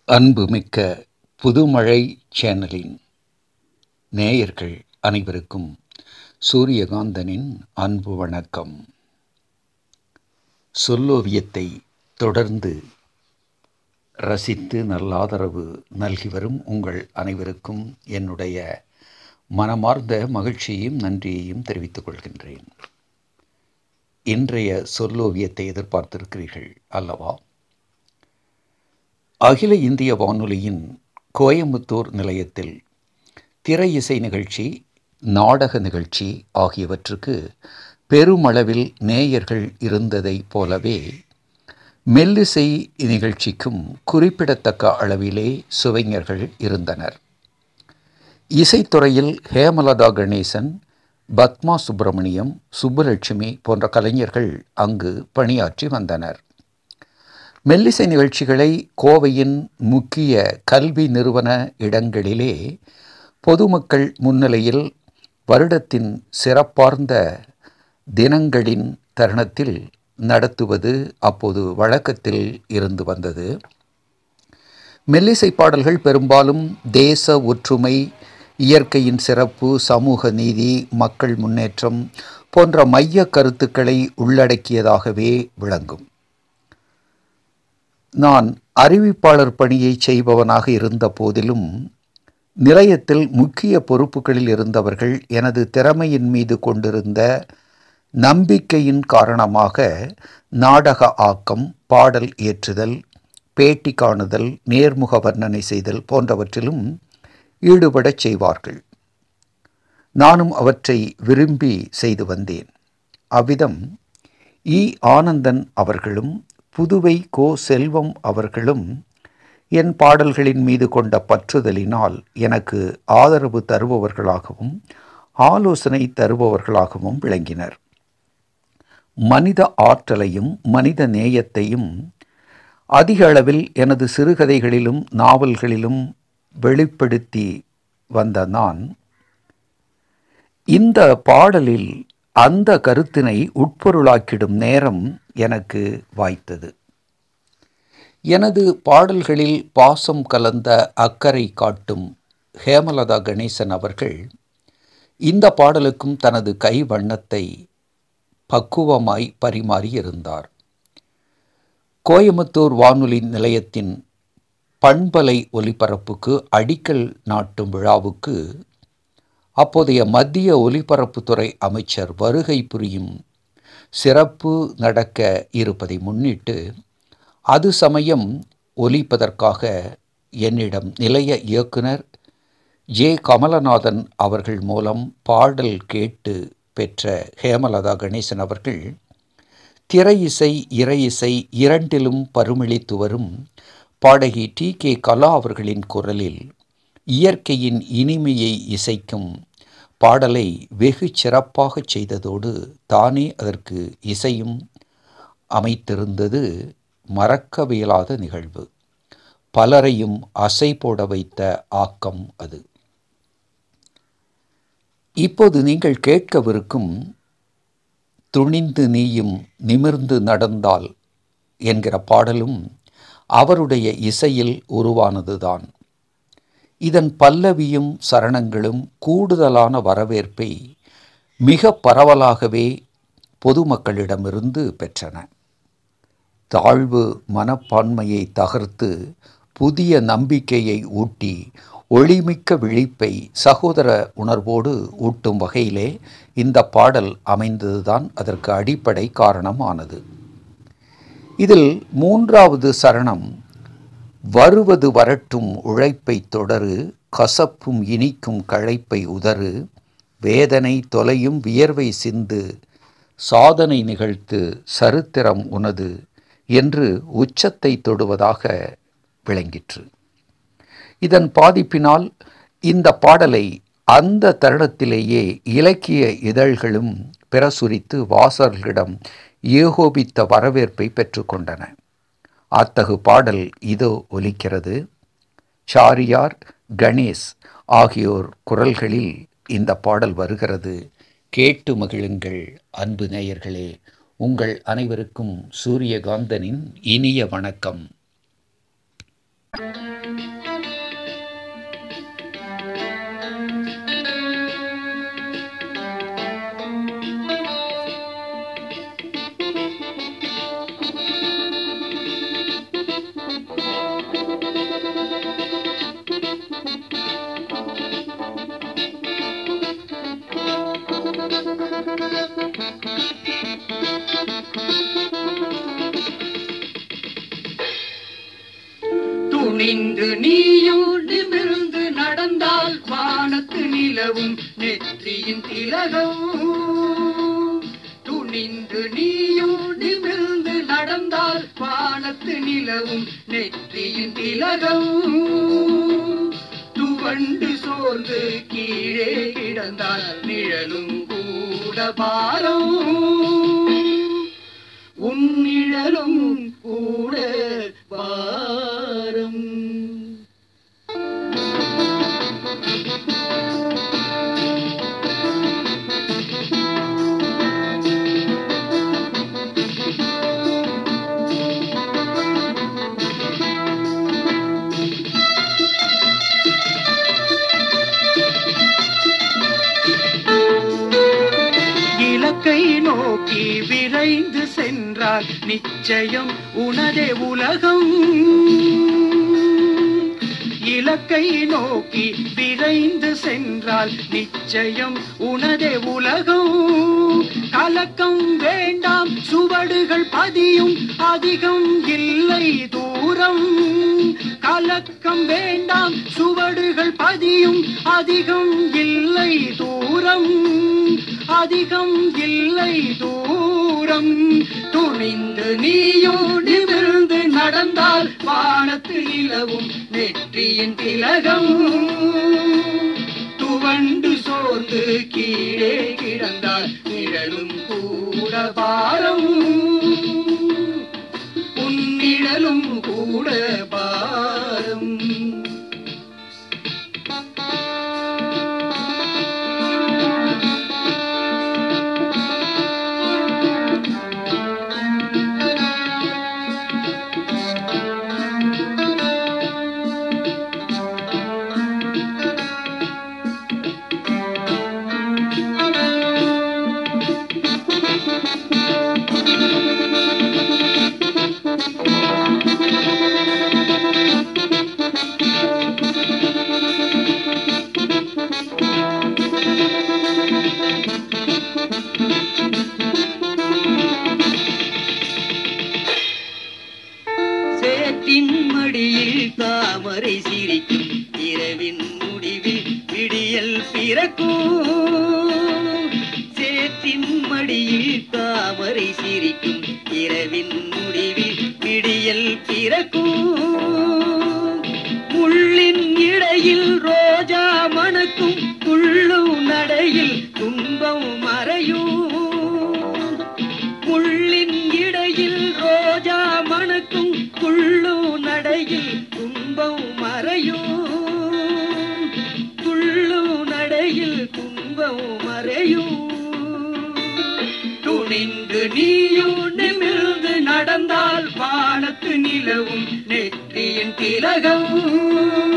அன்புமிக்க புதுமழை சேனலின் நேயர்கள் அனைவருக்கும் சூரியகாந்தனின் அன்பு வணக்கம் சொல்லோவியத்தை தொடர்ந்து ரசித்து நல்லாதரவு நல்கி வரும் உங்கள் அனைவருக்கும் என்னுடைய மனமார்ந்த மகிழ்ச்சியையும் நன்றியையும் தெரிவித்துக் கொள்கின்றேன் இன்றைய சொல்லோவியத்தை எதிர்பார்த்திருக்கிறீர்கள் அல்லவா அகில இந்திய வானொலியின் கோயம்புத்தூர் நிலையத்தில் திரை இசை நிகழ்ச்சி நாடக நிகழ்ச்சி ஆகியவற்றுக்கு பெருமளவில் நேயர்கள் இருந்ததைப் போலவே மெல்லிசை நிகழ்ச்சிக்கும் குறிப்பிடத்தக்க அளவிலே சுவைஞர்கள் இருந்தனர் இசைத்துறையில் ஹேமலதா கணேசன் பத்மா சுப்பிரமணியம் சுப்புலட்சுமி போன்ற கலைஞர்கள் அங்கு பணியாற்றி வந்தனர் மெல்லிசை நிகழ்ச்சிகளை கோவையின் முக்கிய கல்வி நிறுவன இடங்களிலே பொதுமக்கள் முன்னிலையில் வருடத்தின் சிறப்பார்ந்த தினங்களின் தருணத்தில் நடத்துவது அப்போது வழக்கத்தில் இருந்து வந்தது மெல்லிசை பாடல்கள் பெரும்பாலும் தேச ஒற்றுமை இயற்கையின் சிறப்பு சமூக நீதி மக்கள் முன்னேற்றம் போன்ற மைய கருத்துக்களை உள்ளடக்கியதாகவே விளங்கும் நான் அறிவிப்பாளர் பணியை செய்பவனாக இருந்த போதிலும் நிலையத்தில் முக்கிய பொறுப்புகளில் இருந்தவர்கள் எனது திறமையின் மீது கொண்டிருந்த நம்பிக்கையின் காரணமாக நாடக ஆக்கம் பாடல் இயற்றுதல் பேட்டி காணுதல் நேர்முக வர்ணனை செய்தல் போன்றவற்றிலும் ஈடுபடச் செய்வார்கள் நானும் அவற்றை விரும்பி செய்து வந்தேன் அவ்விதம் இ ஆனந்தன் அவர்களும் புதுவை கோ செல்வம் அவர்களும் என் பாடல்களின் மீது கொண்ட பற்றுதலினால் எனக்கு ஆதரவு தருபவர்களாகவும் ஆலோசனை தருபவர்களாகவும் விளங்கினர் மனித ஆற்றலையும் மனித நேயத்தையும் அதிக அளவில் எனது சிறுகதைகளிலும் நாவல்களிலும் வெளிப்படுத்தி வந்த நான் இந்த பாடலில் அந்த கருத்தினை உட்பொருளாக்கிடும் நேரம் எனக்கு வாய்த்தது எனது பாடல்களில் பாசம் கலந்த அக்கறை காட்டும் ஹேமலதா கணேசன் அவர்கள் இந்த பாடலுக்கும் தனது கை வண்ணத்தை பக்குவமாய் பரிமாறியிருந்தார் கோயமுத்தூர் வானொலி நிலையத்தின் பண்பலை ஒலிபரப்புக்கு அடிக்கல் நாட்டும் விழாவுக்கு அப்போதைய மத்திய ஒலிபரப்புத்துறை அமைச்சர் வருகை புரியும் சிறப்பு நடக்க இருப்பதை முன்னிட்டு அது சமயம் ஒலிப்பதற்காக என்னிடம் நிலைய இயக்குனர் ஜே கமலநாதன் அவர்கள் மூலம் பாடல் கேட்டு பெற்ற ஹேமலதா கணேசன் அவர்கள் திரை இசை இறை இசை இரண்டிலும் பருமளித்து வரும் பாடகி டி கே கலா அவர்களின் குரலில் இயற்கையின் இனிமையை இசைக்கும் பாடலை வெகு சிறப்பாக செய்ததோடு தானே அதற்கு இசையும் அமைத்திருந்தது மறக்கவியலாத நிகழ்வு பலரையும் அசை போட வைத்த ஆக்கம் அது இப்போது நீங்கள் கேட்கவிருக்கும் துணிந்து நீயும் நிமிர்ந்து நடந்தால் என்கிற பாடலும் அவருடைய இசையில் உருவானதுதான் இதன் பல்லவியும் சரணங்களும் கூடுதலான வரவேற்பை மிக பரவலாகவே பொதுமக்களிடமிருந்து பெற்றன தாழ்வு மனப்பான்மையை தகர்த்து புதிய நம்பிக்கையை ஊட்டி ஒளிமிக்க விழிப்பை சகோதர உணர்வோடு ஊட்டும் வகையிலே இந்த பாடல் அமைந்ததுதான் அதற்கு அடிப்படை காரணமானது இதில் மூன்றாவது சரணம் வருவது வரட்டும் உழைப்பை தொடரு கசப்பும் இனிக்கும் களைப்பை உதறு வேதனை தொலையும் வியர்வை சிந்து சாதனை நிகழ்த்து சரித்திரம் உனது என்று உச்சத்தை தொடுவதாக விளங்கிற்று இதன் பாதிப்பினால் இந்த பாடலை அந்த தருணத்திலேயே இலக்கிய இதழ்களும் பிரசுரித்து வாசகர்களிடம் ஏகோபித்த வரவேற்பை பெற்றுக்கொண்டன அத்தகு பாடல் இதோ ஒலிக்கிறது சாரியார் கணேஷ் ஆகியோர் குரல்களில் இந்த பாடல் வருகிறது கேட்டு மகிழுங்கள் அன்பு நேயர்களே உங்கள் அனைவருக்கும் சூரியகாந்தனின் இனிய வணக்கம் துணிந்து நீயும் நிமிர்ந்து நடந்தால் வானத்து நிலவும் நெற்றியின் திலகம் துணிந்து நீயும் நிமிர்ந்து நடந்தால் வானத்து நிலவும் நெற்றியின் திலகம் துவண்டு சோர்ந்து கீழே கிடந்தால் நிழலும் கூட பாரம் உன்னிழலும் கூட பாரம் இலக்கை நோக்கி விரைந்து சென்றால் நிச்சயம் உனதே உலகம் இலக்கை நோக்கி விரைந்து சென்றால் நிச்சயம் உனதே உலகம் கலக்கம் வேண்டாம் சுவடுகள் பதியும் அதிகம் இல்லை தூரம் கலக்கம் வேண்டாம் சுவடுகள் பதியும் அதிகம் இல்லை தூரம் அதிகம் இல்லை தூரம் துணிந்து நீயும் நிமிர்ந்து நடந்தால் வானத்து நிலவும் நெற்றியின் திலகம் துவண்டு சோர்ந்து கீழே கிடந்தால் நிழலும் கூட பாரம் உன்னிழலும் கூட பாரம் சேற்றின் மடியில் தாமரை சிரிக்கும் இரவின் முடிவில் விடியல் பிறக்கும் சேற்றின் மடியில் தாமரை சிரிக்கும் இரவின் முடிவில் விடியல் பிறக்கும் முள்ளின் இடையில் ரோஜா மணக்கும் துள்ளும் நடையில் துன்பம் மறையும் முள்ளின் இடையில் ரோஜா மணக்கும் துள்ளு நடையில் துன்பம் மறையும் துள்ளு நடையில் துன்பம் மறையும் துணிந்து நீயும் நிமிர்ந்து நடந்தால் வானத்து நிலவும் நெற்றியின் திலகம்